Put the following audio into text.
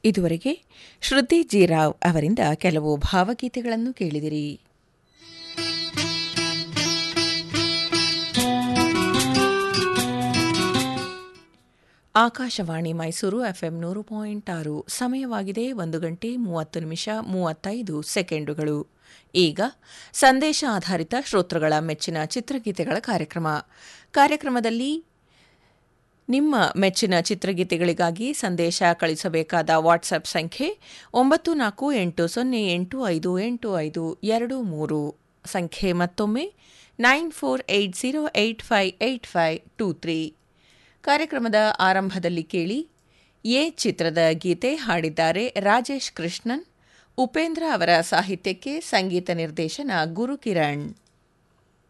ಇದುವರೆಗೆ ಶ್ರುತಿ ಜಿ ರಾವ್ ಅವರಿಂದ ಕೆಲವು ಭಾವಗೀತೆಗಳನ್ನು ಕೇಳಿದಿರಿ ಆಕಾಶವಾಣಿ ಮೈಸೂರು ಎಫ್ಎಂ ನೂರು ಪಾಯಿಂಟ್ ಆರು ಸಮಯವಾಗಿದೆ ಒಂದು ಗಂಟೆ ಮೂವತ್ತು ನಿಮಿಷ ಮೂವತ್ತೈದು ಸೆಕೆಂಡುಗಳು ಈಗ ಸಂದೇಶ ಆಧಾರಿತ ಶ್ರೋತೃಗಳ ಮೆಚ್ಚಿನ ಚಿತ್ರಗೀತೆಗಳ ಕಾರ್ಯಕ್ರಮ ಕಾರ್ಯಕ್ರಮದಲ್ಲಿ ನಿಮ್ಮ ಮೆಚ್ಚಿನ ಚಿತ್ರಗೀತೆಗಳಿಗಾಗಿ ಸಂದೇಶ ಕಳಿಸಬೇಕಾದ ವಾಟ್ಸ್ಆಪ್ ಸಂಖ್ಯೆ ಒಂಬತ್ತು ನಾಲ್ಕು ಎಂಟು ಸೊನ್ನೆ ಎಂಟು ಐದು ಎಂಟು ಐದು ಎರಡು ಮೂರು ಸಂಖ್ಯೆ ಮತ್ತೊಮ್ಮೆ nine four eight zero eight five eight five two three ಕಾರ್ಯಕ್ರಮದ ಆರಂಭದಲ್ಲಿ ಕೇಳಿ ಎ ಚಿತ್ರದ ಗೀತೆ ಹಾಡಿದ್ದಾರೆ ರಾಜೇಶ್ ಕೃಷ್ಣನ್ ಉಪೇಂದ್ರ ಅವರ ಸಾಹಿತ್ಯಕ್ಕೆ ಸಂಗೀತ ನಿರ್ದೇಶನ ಗುರುಕಿರಣ್